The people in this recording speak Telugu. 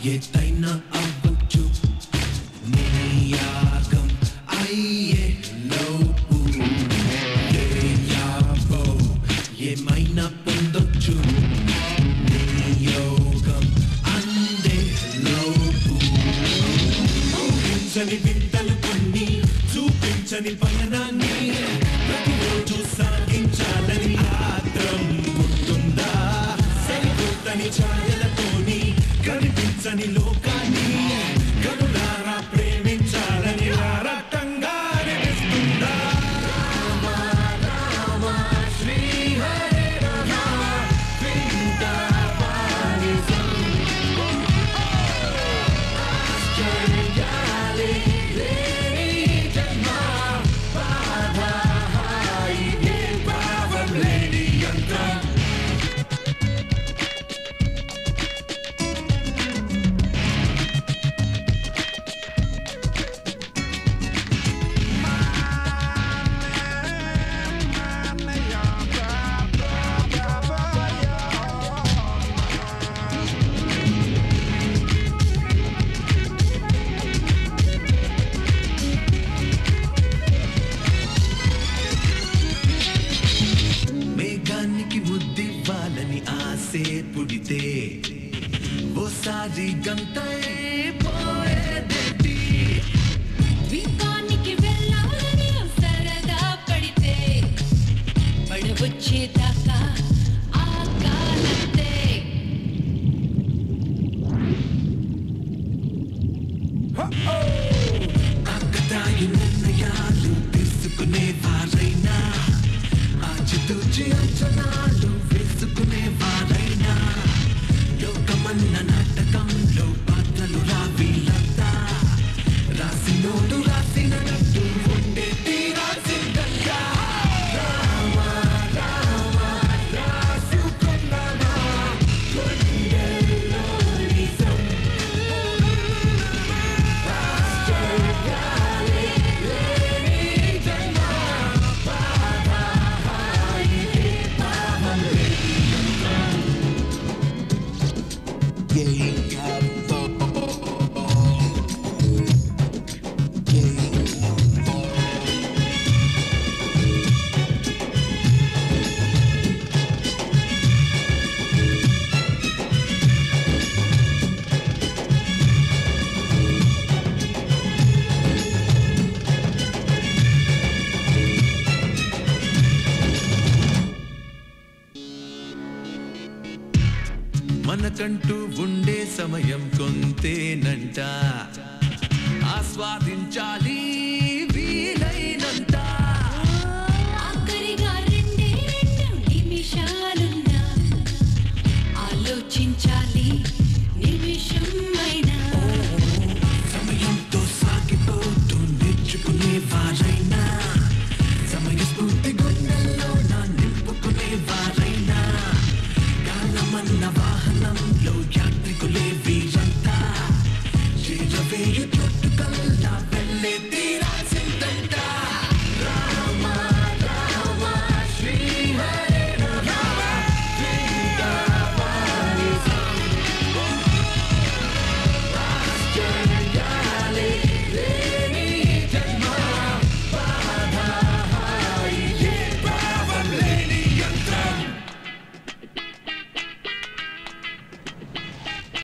ఎత్తైనా అవ్వచ్చు నీ యాగం అయ్యే లోపు ఏ యావో ఏమైనా పొందొచ్చు నీ యోగం అందే లోపు ఊహించని వింతలు కొన్ని చూపించని పయనాన్ని ప్రతిరోజు సాగించాలని ఆత్రం గుర్తుందా సరికొత్తని ఛాయలతోని కనిపించని లోకాన్ని కనులారా ప్రేమించాలని ఆరాటంగా అనిపిస్తుందా మేఘానికి ముద్దివ్వాలని ఆసే పుడితే ఓసారి గంతై పోయేదేంటి ద్వీపానికి వెళ్ళాలని సరదా పడితే పడవచ్చేదాకా ఆ కాలంతే ఆకతాయి నిర్ణయాలు తీసుకునే వారైనా ఆచితూచి అంచనాలు వేసుకునే వారైనా లోకమన్న నాటకంలో పాత్రలు రావిలంతా రాసినోడు రాసినట్టు ఉండే తీరాల్సిందయ్యా రామ రామ రాసుకున్నావా గుండెల్లో నిజం మనకంటూ ఉండే సమయం కొంతేనంట ఆస్వాదించాలి వీలైనంత ఆఖరిగా రెండే రెండు నిమిషాలున్నా ఆలోచించాలి